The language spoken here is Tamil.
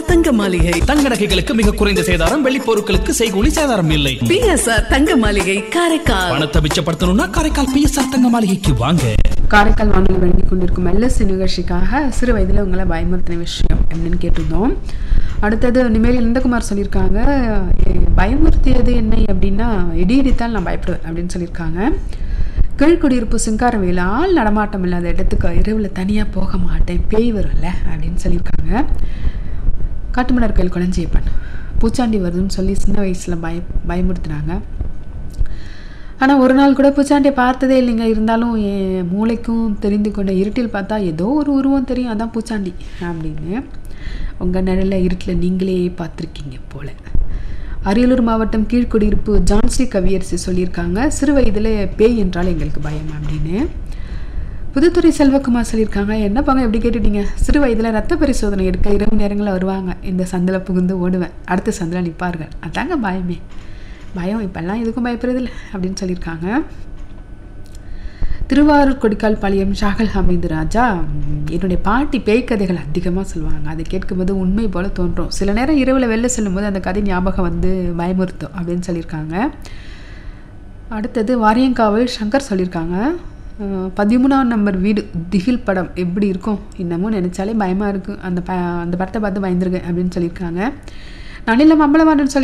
தங்க மாளிகை தங்க நகைகளுக்கு மிக குறைந்த சேதாரம் வெள்ளி பொருட்களுக்கு செய்கூலி சேதாரம் இல்லை பிஎஸ்ஆர் தங்க மாளிகை காரைக்கால் பணத்தை மிச்சப்படுத்தணும்னா காரைக்கால் பிஎஸ்ஆர் தங்க மாளிகைக்கு வாங்க காரைக்கால் வானொலி வழங்கி கொண்டிருக்கும் எல்எஸ்சி நிகழ்ச்சிக்காக சிறு வயதில் உங்களை பயமுறுத்தின விஷயம் அப்படின்னு கேட்டிருந்தோம் அடுத்தது நிமேரி நந்தகுமார் சொல்லியிருக்காங்க "எ- பயமுறுத்தியது என்னை அப்படின்னா இடி இடித்தால் நான் பயப்படுவேன் அப்படின்னு சொல்லியிருக்காங்க கீழ்குடியிருப்பு சிங்காரவேலு ஆள் நடமாட்டம் இல்லாத இடத்துக்கு இரவில் தனியாக போக மாட்டேன் பேய் வரும்ல அப்படின்னு சொல்லியிருக்காங்க காட்டுமலர் கோயில் குழஞ்சியப்பன் பூச்சாண்டி வருதுன்னு சொல்லி சின்ன வயசில் பய பயமுறுத்தினாங்க ஆனால் ஒரு நாள் கூட பூச்சாண்டியை பார்த்ததே இல்லைங்க இருந்தாலும் என் மூளைக்கும் தெரிந்து கொண்ட இருட்டில் பார்த்தா ஏதோ ஒரு உருவம் தெரியும் அதான் பூச்சாண்டி அப்படின்னு உங்கள் நிழல இருட்டில் நீங்களே பார்த்துருக்கீங்க போல அரியலூர் மாவட்டம் கீழ்குடியிருப்பு ஜான்சி கவியரசி சொல்லியிருக்காங்க சிறு வயதில் பேய் என்றால் எங்களுக்கு பயம் அப்படின்னு புதுத்துறை செல்வகுமார் சொல்லியிருக்காங்க என்ன பாங்க எப்படி கேட்டுட்டீங்க சிறு வயதில் ரத்த பரிசோதனை எடுக்க இரவு நேரங்களில் வருவாங்க இந்த சந்தில் புகுந்து ஓடுவேன் அடுத்த சந்தில் நிற்பார்கள் அதாங்க பயமே பயம் இப்பெல்லாம் எதுக்கும் பயப்படுறதில்ல அப்படின்னு சொல்லியிருக்காங்க திருவாரூர் கொடிக்கால் பாளையம் ஷாகல் ஹமீது ராஜா ம், என்னுடைய பாட்டி பேய் கதைகள் அதிகமாக சொல்லுவாங்க அதை கேட்கும்போது உண்மை போல தோன்றும் சில நேரம் இரவில் வெளில செல்லும்போது அந்த கதை ஞாபகம் வந்து பயமுறுத்தும் அப்படின்னு சொல்லியிருக்காங்க அடுத்தது வாரியங்காவல் சங்கர் சொல்லியிருக்காங்க அஹ், பதிமூணாம் நம்பர் வீடு திகில் படம் எப்படி இருக்கும் இன்னமும் நினச்சாலே பயமாக இருக்குது அந்த ப அந்த படத்தை பார்த்து பயந்துருங்க அப்படின்னு சொல்லியிருக்காங்க நனில மம்பளமாடன் சொல்லி